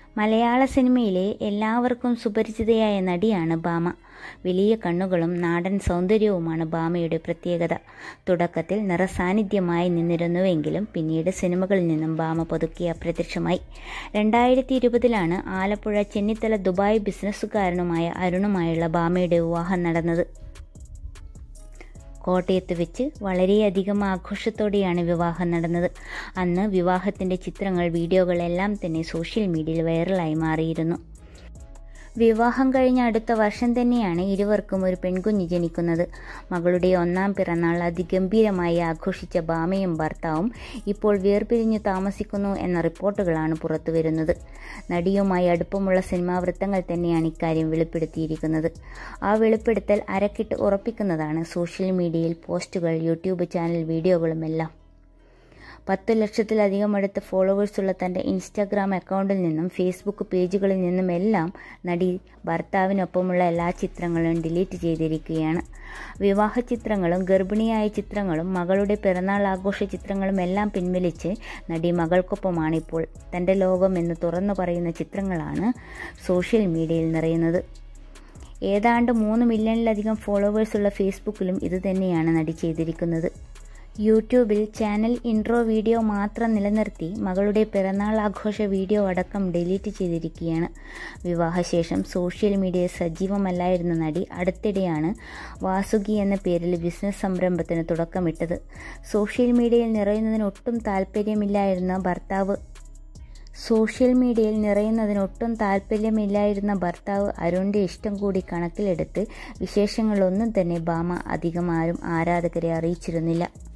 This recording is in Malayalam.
മലയാള സിനിമയിലെ എല്ലാവർക്കും സുപരിചിതയായ നടിയാണ് ഭാമ വലിയ കണ്ണുകളും നാടൻ സൗന്ദര്യവുമാണ് ഭാമയുടെ പ്രത്യേകത തുടക്കത്തിൽ നിറസാന്നിധ്യമായി നിന്നിരുന്നുവെങ്കിലും പിന്നീട് സിനിമകളിൽ നിന്നും ഭാമ പതുക്കെ അപ്രത്യക്ഷമായി രണ്ടായിരത്തി ഇരുപതിലാണ് ആലപ്പുഴ ചെന്നിത്തല ദുബായ് ബിസിനസ്സുകാരനുമായ അരുണുമായുള്ള ഭാമയുടെ വിവാഹം നടന്നത് കോട്ടയത്ത് വെച്ച് വളരെയധികം ആഘോഷത്തോടെയാണ് വിവാഹം നടന്നത് അന്ന് വിവാഹത്തിൻ്റെ ചിത്രങ്ങൾ വീഡിയോകളെല്ലാം തന്നെ സോഷ്യൽ മീഡിയയിൽ വൈറലായി മാറിയിരുന്നു വിവാഹം കഴിഞ്ഞ അടുത്ത വർഷം തന്നെയാണ് ഇരുവർക്കും ഒരു പെൺകുഞ്ഞ് ജനിക്കുന്നത് മകളുടെ ഒന്നാം പിറന്നാൾ അതിഗംഭീരമായി ആഘോഷിച്ച ഭാമയും ഭർത്താവും ഇപ്പോൾ വേർപിരിഞ്ഞു താമസിക്കുന്നു എന്ന റിപ്പോർട്ടുകളാണ് പുറത്തുവരുന്നത് നടിയുമായി അടുപ്പമുള്ള സിനിമാ വൃത്തങ്ങൾ തന്നെയാണ് ഇക്കാര്യം വെളിപ്പെടുത്തിയിരിക്കുന്നത് ആ വെളിപ്പെടുത്തൽ അരക്കിട്ട് ഉറപ്പിക്കുന്നതാണ് സോഷ്യൽ മീഡിയയിൽ പോസ്റ്റുകൾ യൂട്യൂബ് ചാനൽ വീഡിയോകളുമെല്ലാം പത്ത് ലക്ഷത്തിലധികം അടുത്ത ഫോളോവേഴ്സുള്ള തൻ്റെ ഇൻസ്റ്റാഗ്രാം അക്കൗണ്ടിൽ നിന്നും ഫേസ്ബുക്ക് പേജുകളിൽ നിന്നുമെല്ലാം നടി ഭർത്താവിനൊപ്പമുള്ള എല്ലാ ചിത്രങ്ങളും ഡിലീറ്റ് ചെയ്തിരിക്കുകയാണ് വിവാഹ ചിത്രങ്ങളും ഗർഭിണിയായ ചിത്രങ്ങളും മകളുടെ പിറന്നാൾ ആഘോഷ ചിത്രങ്ങളും എല്ലാം പിൻവലിച്ച് നടി മകൾക്കൊപ്പമാണിപ്പോൾ തൻ്റെ ലോകം എന്ന് തുറന്നു പറയുന്ന ചിത്രങ്ങളാണ് സോഷ്യൽ മീഡിയയിൽ നിറയുന്നത് ഏതാണ്ട് മൂന്ന് മില്യണിലധികം ഫോളോവേഴ്സുള്ള ഫേസ്ബുക്കിലും ഇതുതന്നെയാണ് നടി ചെയ്തിരിക്കുന്നത് യൂട്യൂബിൽ ചാനൽ ഇൻട്രോ വീഡിയോ മാത്രം നിലനിർത്തി മകളുടെ പിറന്നാൾ ആഘോഷ വീഡിയോ അടക്കം ഡിലീറ്റ് ചെയ്തിരിക്കുകയാണ് വിവാഹശേഷം സോഷ്യൽ മീഡിയ സജീവമല്ലായിരുന്ന നടി അടുത്തിടെയാണ് വാസുകി എന്ന പേരിൽ ബിസിനസ് സംരംഭത്തിന് തുടക്കമിട്ടത് സോഷ്യൽ മീഡിയയിൽ നിറയുന്നതിന് ഒട്ടും താല്പര്യമില്ലായിരുന്ന ഭർത്താവ് സോഷ്യൽ മീഡിയയിൽ നിറയുന്നതിനൊട്ടും താല്പര്യമില്ലായിരുന്ന ഭർത്താവ് അരുണിൻ്റെ ഇഷ്ടം കൂടി കണക്കിലെടുത്ത് വിശേഷങ്ങളൊന്നും തന്നെ ഭാമ അധികം ആരും ആരാധകരെ അറിയിച്ചിരുന്നില്ല